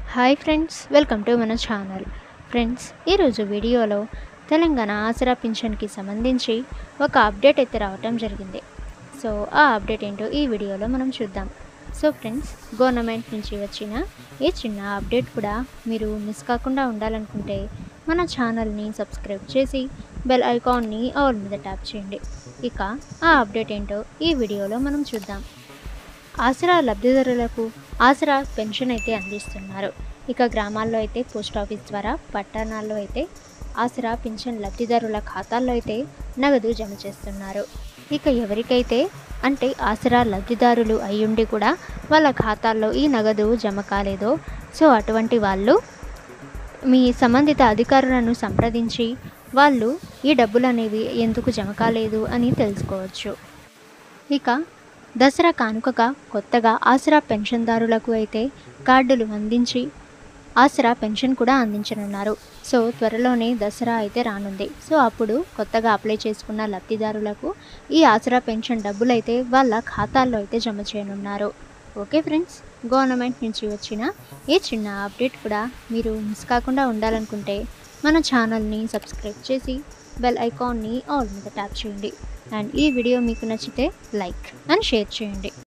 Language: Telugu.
హాయ్ ఫ్రెండ్స్ వెల్కమ్ టు మన ఛానల్ ఫ్రెండ్స్ ఈరోజు వీడియోలో తెలంగాణ ఆసరా పింఛన్కి సంబంధించి ఒక అప్డేట్ అయితే రావటం జరిగింది సో ఆ అప్డేట్ ఏంటో ఈ వీడియోలో మనం చూద్దాం సో ఫ్రెండ్స్ గవర్నమెంట్ నుంచి వచ్చిన ఈ చిన్న అప్డేట్ కూడా మీరు మిస్ కాకుండా ఉండాలనుకుంటే మన ఛానల్ని సబ్స్క్రైబ్ చేసి బెల్ ఐకాన్ని ఆల్ మీద ట్యాప్ చేయండి ఇక ఆ అప్డేట్ ఏంటో ఈ వీడియోలో మనం చూద్దాం ఆసరా లబ్ధిదారులకు ఆసరా పెన్షన్ అయితే అందిస్తున్నారు ఇక గ్రామాల్లో అయితే పోస్ట్ ఆఫీస్ ద్వారా పట్టణాల్లో అయితే ఆసరా పెన్షన్ లబ్ధిదారుల ఖాతాల్లో అయితే నగదు జమ చేస్తున్నారు ఇక ఎవరికైతే అంటే ఆసరా లబ్ధిదారులు అయ్యుండి కూడా వాళ్ళ ఖాతాల్లో ఈ నగదు జమ కాలేదో సో అటువంటి వాళ్ళు మీ సంబంధిత అధికారులను సంప్రదించి వాళ్ళు ఈ డబ్బులు అనేవి ఎందుకు జమ కాలేదు అని తెలుసుకోవచ్చు ఇక దసరా కానుకగా కొత్తగా ఆసరా పెన్షన్దారులకు అయితే కార్డులు అందించి ఆసరా పెన్షన్ కూడా అందించనున్నారు సో త్వరలోనే దసరా అయితే రానుంది సో అప్పుడు కొత్తగా అప్లై చేసుకున్న లబ్ధిదారులకు ఈ ఆసరా పెన్షన్ డబ్బులు అయితే వాళ్ళ ఖాతాల్లో అయితే జమ చేయనున్నారు ఓకే ఫ్రెండ్స్ గవర్నమెంట్ నుంచి వచ్చిన ఈ చిన్న అప్డేట్ కూడా మీరు మిస్ కాకుండా ఉండాలనుకుంటే మన ఛానల్ని సబ్స్క్రైబ్ చేసి బెల్ ఐకాన్ని ఆల్ మీద ట్యాప్ చేయండి అండ్ ఈ వీడియో మీకు నచ్చితే లైక్ అండ్ షేర్ చేయండి